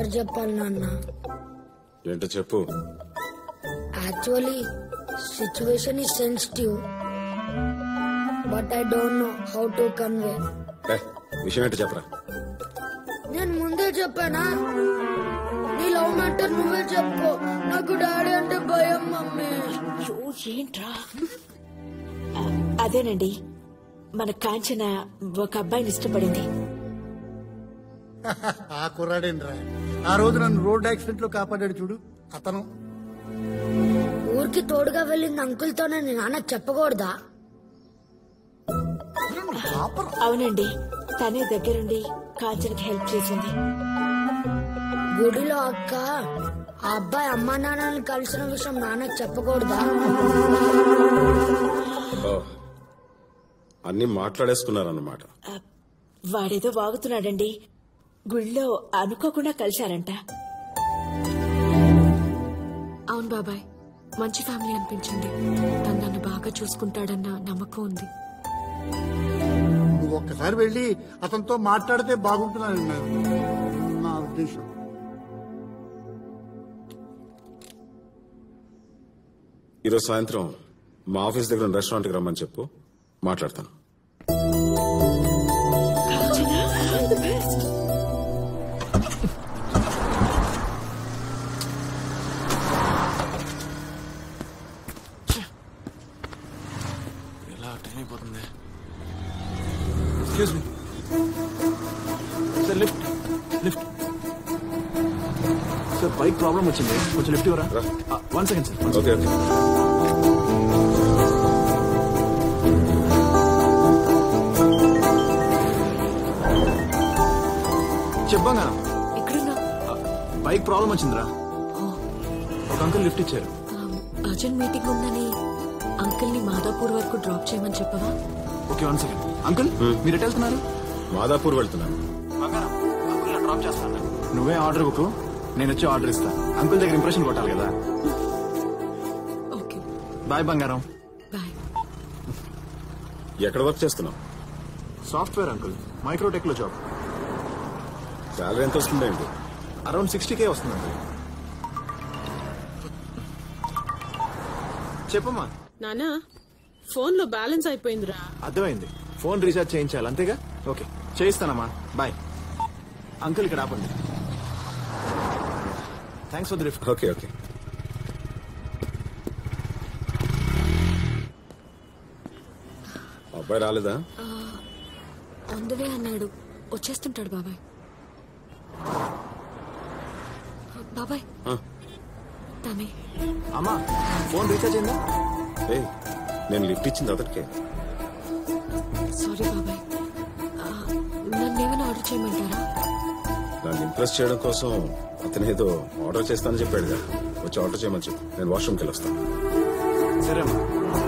Matter చెప్పాలి నాన్న ఏంటో చెప్పు actually situation is sensitive but I don't know how to convey a, విషయం ఏంటో చెప్పరా నేను ముందే చెప్పానా నీ లవ్ మ్యాటర్ నువ్వే చెప్పుకో నాకు డాడీ అంటే భయం మమ్మీ అయ్యో, ఏంట్రా ఆ, అదేనండి మన కాంచన ఒక అబ్బాయిని ఇష్టపడింది ఆ కుర్రాడేంట్రా ఆ రోజు నన్ను రోడ్ యాక్సిడెంట్ లో కాపాడాడు చూడు అతను ఊరికి తోడుగా వెళ్ళింది అంకుల్తోనే నేను నాన్నకు చెప్పకూడదా అవునండి తనే దగ్గరుండి కాంచనకి హెల్ప్ చేసింది గుడిలో అక్క ఆ అబ్బాయి అమ్మా నాన్నని కలిసిన విషయం నాన్నకు చెప్పకూడదా ఓ, అన్ని మాట్లాడేసుకున్నారన్నమాట ఆ, వాడేదో వాగుతున్నాడండి గుళ్ళో అనుకోకుండా కలిశారంట అవును బాబాయ్ మంచి ఫ్యామిలీ అనిపించింది తను నన్ను బాగా చూసుకుంటాడన్న నమ్మకం ఉంది నువ్వు ఒక్కసారి వెళ్ళి అతనితో మాట్లాడితే బాగుంటుందని నా ఉద్దేశం ఈరోజు సాయంత్రం మా ఆఫీస్ దగ్గర ఉన్న రెస్టారెంట్కి రమ్మని చెప్పు మాట్లాడతాను కాంచన all the best. ఎలా టైం అయిపోతుంది excuse me sir lift lift sir bike problem వచ్చింది కొంచెం లిఫ్ట్ ఇవ్వరా రా. One second sir okay okay చెప్పాగా ఎక్కడున్నా బైక్ ప్రాబ్లం వచ్చిందిరా ఒక అంకుల్ లిఫ్ట్ ఇచ్చారు అర్జెంట్ మీటింగ్ ఉందని అంకుల్ ని మాదాపూర్ వరకు డ్రాప్ చేయమని చెప్పవా ఓకే వన్ సెకండ్ అంకుల్ మీరు ఎటు వెళ్తున్నారు మాదాపూర్ వెళ్తున్నాను బంగారం అంకుల్ డ్రాప్ చేస్తాను నువ్వే ఆర్డర్ బుక్ నేను వచ్చి ఆర్డర్ ఇస్తా అంకుల్ దగ్గర ఇంప్రెషన్ కొట్టాలి కదా ఓకే బాయ్ బంగారం బాయ్ ఎక్కడ వర్క్ చేస్తున్నావు సాఫ్ట్వేర్ అంకుల్ మైక్రోటెక్ లో జాబ్ శాలరీ ఎంత వస్తుందేంటి అరౌండ్ సిక్స్టీ కే వస్తుంది అంకుల్ చెప్పమ్మా నానా ఫోన్ లో బ్యాలెన్స్ అయిపోయిందిరా అర్థమైంది ఫోన్ రీఛార్జ్ చేయించాలి అంతేగా ఓకే చేయిస్తానమ్మా బాయ్ అంకుల్ ఇక్కడ ఆపండి thanks for the lift okay okay అబ్బాయి రాలేదా అందువే అన్నాడు వచ్చేస్తుంటాడు బాబాయ్ బాబాయ్ ఆ, తనే అమ్మా ఫోన్ రీఛార్జ్ అయిందా ఏయ్ నేను లిఫ్ట్ ఇచ్చింది అతడికే సారీ బాబాయ్ ఆ, నన్నేమైనా ఆర్డర్ చేయమంటారా నన్ను ఇంప్రెస్ చేయడం కోసం అతను ఏదో ఆర్డర్ చేస్తానని చెప్పాడు కదా వచ్చి ఆర్డర్ చేయమని చెప్పు నేను వాష్రూమ్కి వెళ్ళి వస్తాను సరే అమ్మా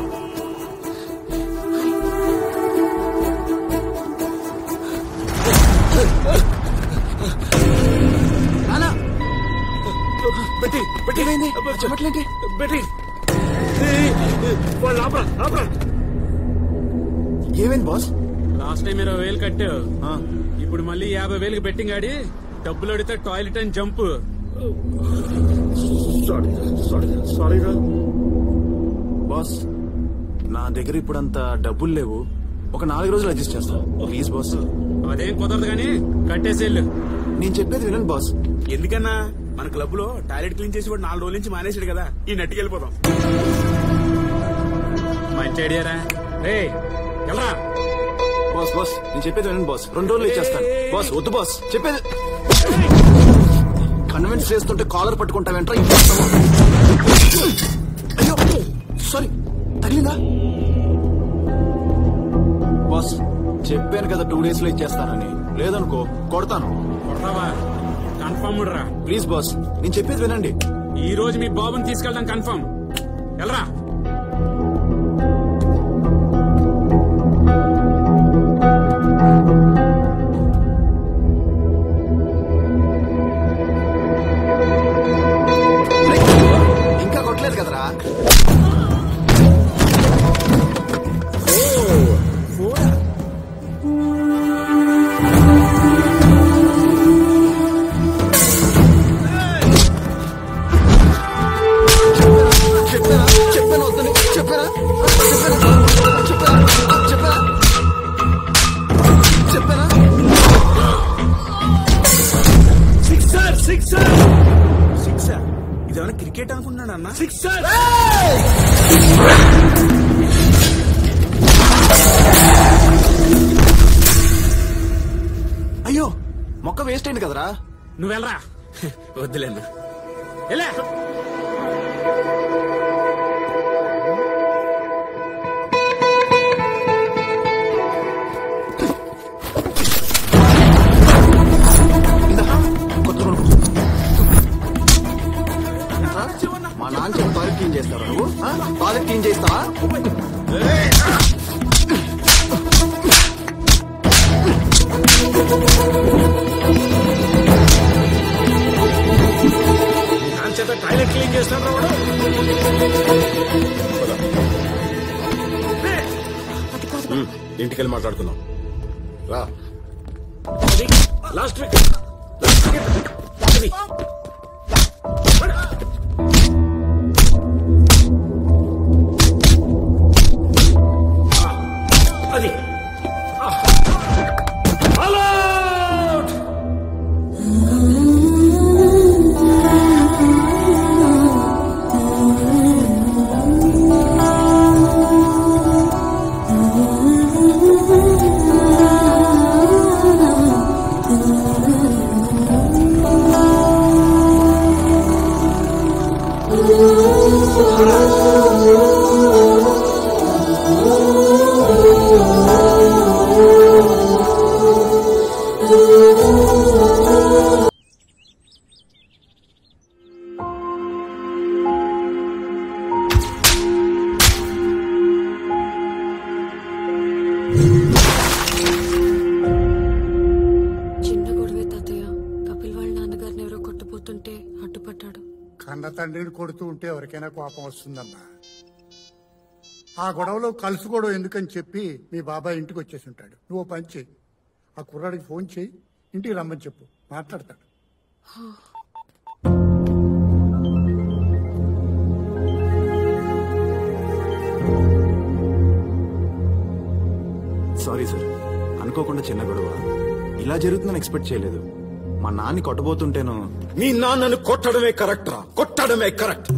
నానా! పెట్టి పెట్టి చెప్పట్లేంటి బెట్టి వాళ్ళు ఆపరా ఆపరా ఏమైంది బాస్ లాస్ట్ టైం ఇరవై వేలు కట్టావు ఆ, ఇప్పుడు మళ్ళీ యాభై వేలకు బెట్టింగ్ ఆడి డబ్బులు అడిగితే టాయిలెట్ అని జంప్ సారీ సారీ సారీ రా బాస్ నా దగ్గర ఇప్పుడంత డబ్బులు లేవు ఒక నాలుగు రోజులు అడ్జస్ట్ చేస్తాను ప్లీజ్ బాస్ అదేం కుదరదు కానీ కట్టేసేళ్ళు నేను చెప్పేది వినండి బాస్ ఎందుకన్నా మన క్లబ్ లో టాయిలెట్ క్లీన్ చేసి వాడు నాలుగు రోజుల నుంచి మానేసాడు కదా ఈ నెట్కి వెళ్ళిపోదాం మంచి ఐడియారా రే ఎలా బాస్ బాస్ నేను చెప్పేది వినండి బాస్ రెండు రోజులు ఇచ్చేస్తాను బాస్ వద్దు బాస్ చెప్పేది కన్విన్స్ చేస్తుంటే కాలర్ పట్టుకుంటావేంట్రా ఈ మోసము? అయ్యో సారీ తగిలిందా బాస్ చెప్పాను కదా టూ డేస్ లో ఇచ్చేస్తానని లేదనుకో కొడతాను కొడతావా కన్ఫర్మ్ రా ప్లీజ్ బాస్ నేను చెప్పేది వినండి ఈ రోజు మీ బాబుని తీసుకెళ్దాం కన్ఫర్మ్ వెళ్ళరా ఇంకా కొట్టలేదు కదరా వేస్ట్ అయింది కదరా నువ్వు వెళ్ళరా వద్దులేనా వెళ్ళే మా నాన్న చెప్పి టాయిలెట్ క్లీన్ చేస్తావా నువ్వు ఆ? టాయిలెట్ క్లీన్ చేస్తావా దాని చేత టాయిలెట్ క్లీన్ చేస్తాను వాడు ఉమ్, ఇంటికెళ్ళి మాట్లాడుకుందాం రా లాస్ట్ వీక్ లాస్ట్ వీక్ అది అది హలో చిన్న గొడవే తాతయ్య కపిల్ వాళ్ళ నాన్నగారిని ఎవరో కొట్టుపోతుంటే అడ్డుపడ్డాడు కన్న తండ్రిని కొడుతూ ఉంటే ఎవరికైనా కోపం వస్తుందమ్మా ఆ గొడవలో కలుసుకోవడం ఎందుకని చెప్పి మీ బాబాయ్ ఇంటికి వచ్చేసి ఉంటాడు నువ్వు ఓ పని చెయ్యి ఆ కుర్రాడికి ఫోన్ చేయి ఇంటికి రమ్మని చెప్పు మాట్లాడతాడు సారీ సార్ అనుకోకుండా చిన్న గొడవ ఇలా జరుగుతుందని ఎక్స్పెక్ట్ చేయలేదు మా నాన్ని కొట్టబోతుంటేను మీ నాన్నను కొట్టడమే కరెక్ట్ రా కొట్టడమే కరెక్ట్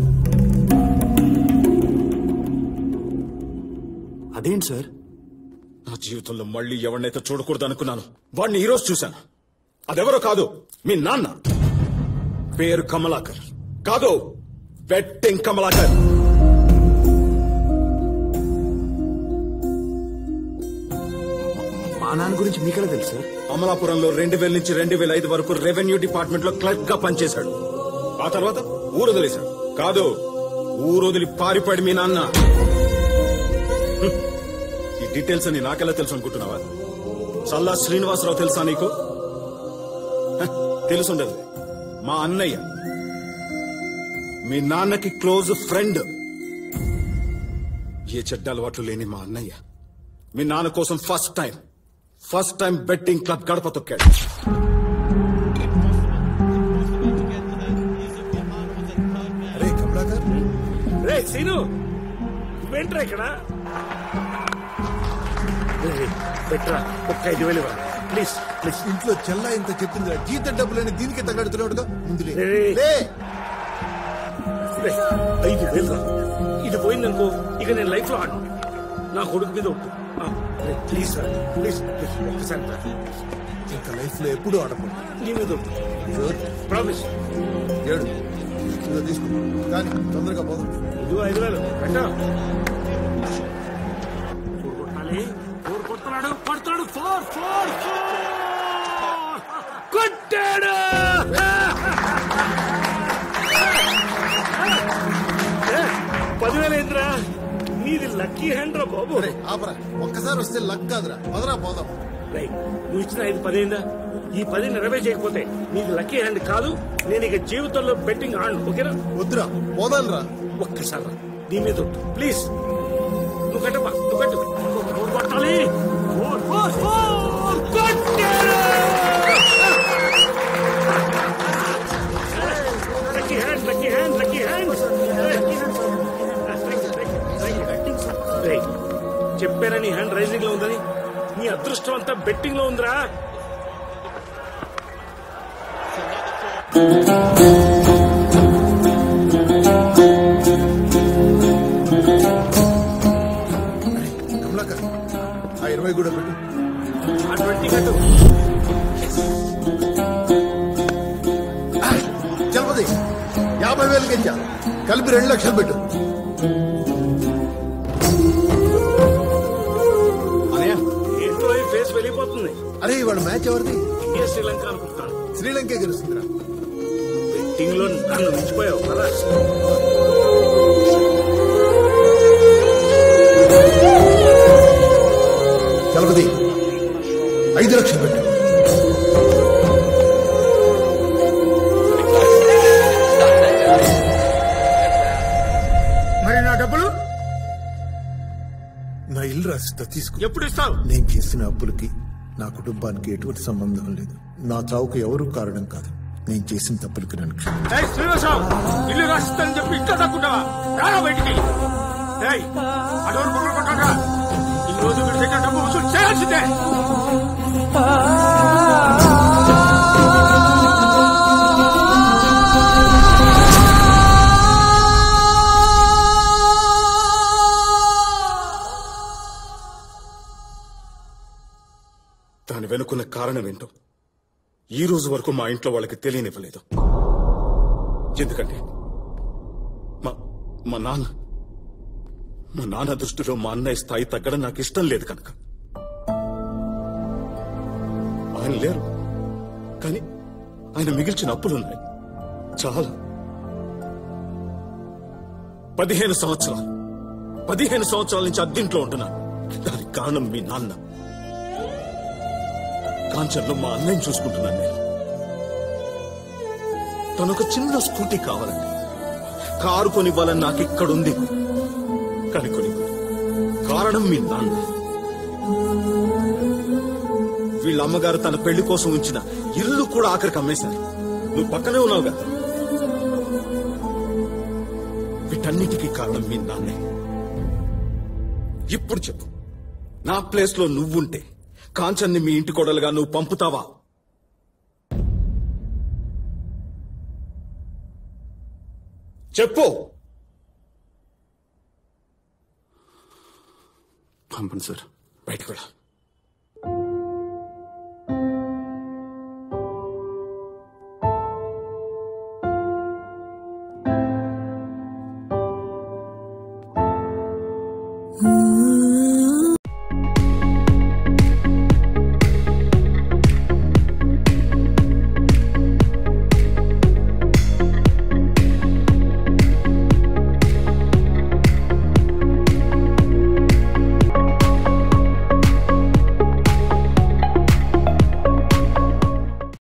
అదేంటి సార్ నా జీవితంలో మళ్ళీ ఎవరినైతే చూడకూడదు అనుకున్నాను వాడిని ఈ రోజు చూశాను అదెవరో కాదు మీ నాన్న పేరు కమలాకర్ కాదు బెట్టింగ్ కమలాకర్ మా నాన్న గురించి మీకెలా తెలుసు సార్ అమలాపురంలో రెండు వేల నుంచి రెండు వేల ఐదు వరకు రెవెన్యూ డిపార్ట్మెంట్ లో క్లర్క్ గా పనిచేశాడు ఆ తర్వాత ఊరు వదిలేశాడు కాదు ఊరు వదిలి పారిపోయాడు మీ నాన్న హ్మ్. ఈ డీటెయిల్స్ అని నాకెలా తెలుసు అనుకుంటున్నావా సల్లా శ్రీనివాసరావు తెలుసా నీకు హ, తెలుసుండదు మా అన్నయ్య మీ నాన్నకి క్లోజ్ ఫ్రెండ్ ఏ చెడ్డ అలవాట్లు లేని మా అన్నయ్య మీ నాన్న కోసం first time first time betting club గడప తొక్కాడు అరే కమలాకర్ రే సీను నువ్వేంట్రా ఇక్కడ రే, రే, పెట్రా ఒక్క ఐదు వేలు ఇవ్వరా. ప్లీజ్ ప్లీజ్ ఇంట్లో చెల్లా ఇంత చెప్పిందిరా జీతం డబ్బులని దీనికి తగ్గడుతున్నాడుగా ముందులే రే, రే. లే రే, ఐదు వేలు రా. ఇది పోయిందనుకో ఇక నేను లైఫ్ లో ఆడను నా కొడుకు మీద ఒట్టు ఆ, రే, ప్లీజ్ రా ప్లీజ్ ప్లీజ్ ఒక్కసారి రా. ఇంకా లైఫ్ లో ఎప్పుడు ఆడకూడదు నీ మీద ఒట్టు ప్రామిస్ ఏడు ఇదిగో తీసుకో కానీ తొందరగా పోదాం ఇదిగో ఐదు వేలు పెట్టా ఫోర్ కొట్టాలి ఫోర్ కొడుతున్నాడు కొడుతున్నాడు ఫోర్ ఫోర్ ఫోర్ కొట్టాడు ఏ, పదివేలు ఏంద్రా నీది లక్కీ హ్యాండ్ రా బాబు అరే ఆపరా ఒక్కసారి వస్తే లక్ కాదురా పదరా పోదాం రేయ్, నువ్వు ఇచ్చిన ఐదు పదైందా ఈ పది నెరవేర్చేయకపోతే నీది లక్కీ హ్యాండ్ కాదు నేను ఇక జీవితంలో బెట్టింగ్ ఆడను ఓకేనా వద్దురా పోదాం రా ఒక్కసారి రా. దీని మీద ఒట్టు. ప్లీజ్ నువ్వు కట్టమ్మా నువ్వు కట్టు ఫోర్ కొట్టాలి ఫోర్ ఫోర్ ఫోర్ కొట్టాడు lucky hand lucky hand lucky hand చెప్పారా నీ హ్యాండ్ రైజింగ్ లో ఉందని నీ అదృష్టం అంతా బెట్టింగ్ లో ఉందిరా కమలాకర్ ఆ ఇరవై కూడా పెట్టు ఆ ట్వంటీ కట్టు ముప్పై వేలకి ఇచ్చా కలిపి రెండు లక్షలు పెట్టు అనయ్య ఏంటో ఈ ఫేస్ వెళ్ళిపోతుంది అరే ఇవాళ మ్యాచ్ ఎవరిది ఇండియా శ్రీలంక అనుకుంటున్నాను శ్రీలంకే గెలుస్తుందిరా బెట్టింగ్ లో నన్ను మించిపోయావు కదా చలపతి ఐదు లక్షలు పెట్టు మరి నా డబ్బులు నా ఇల్లు రాసిస్తా తీసుకో ఎప్పుడు ఇస్తావు నేను చేసిన అప్పులకి నా కుటుంబానికి ఎటువంటి సంబంధం లేదు నా చావుకు ఎవరూ కారణం కాదు నేను చేసిన తప్పులకి నన్ను క్షమించు. ఏయ్, శ్రీనివాసరావు ఇల్లు రాసిస్తానని చెప్పి ఇంట్లో తక్కుంటావా రారా బయటికి ఏయ్, అడవులు మొదలు కొట్టారా ఈ రోజు మీరు దగ్గర డబ్బు వసూలు చేయాల్సిందే దాని వెనుకున్న కారణం ఏంటో ఈ రోజు వరకు మా ఇంట్లో వాళ్ళకి తెలియనివ్వలేదు ఎందుకంటే మా మా నాన్న మా నాన్న దృష్టిలో మా అన్నయ్య స్థాయి తగ్గడం నాకు ఇష్టం లేదు కనుక ఆయన లేరు కానీ ఆయన మిగిల్చిన అప్పులున్నాయి చాలా పదిహేను సంవత్సరాలు పదిహేను సంవత్సరాల నుంచి అద్దీంట్లో ఉంటున్నాను దానికి కారణం మీ నాన్న కాంచన్లో మా అన్నయ్యని చూసుకుంటున్నాను నేను తను ఒక చిన్న స్కూటీ కావాలండి కారు కొనివ్వాలని నాకు ఇక్కడుంది కానీ కొని కారణం మీ నాన్న వీళ్ళ అమ్మగారు తన పెళ్లి కోసం ఉంచిన ఇల్లు కూడా ఆఖరికి అమ్మేశారు నువ్వు పక్కనే ఉన్నావుగా వీటన్నిటికీ కారణం మీ నాన్నే ఇప్పుడు చెప్పు నా ప్లేస్ లో నువ్వుంటే కాంచన్ని మీ ఇంటి కోడలుగా నువ్వు పంపుతావా చెప్పు పంపండి సార్ బయటకు వెళ్ళా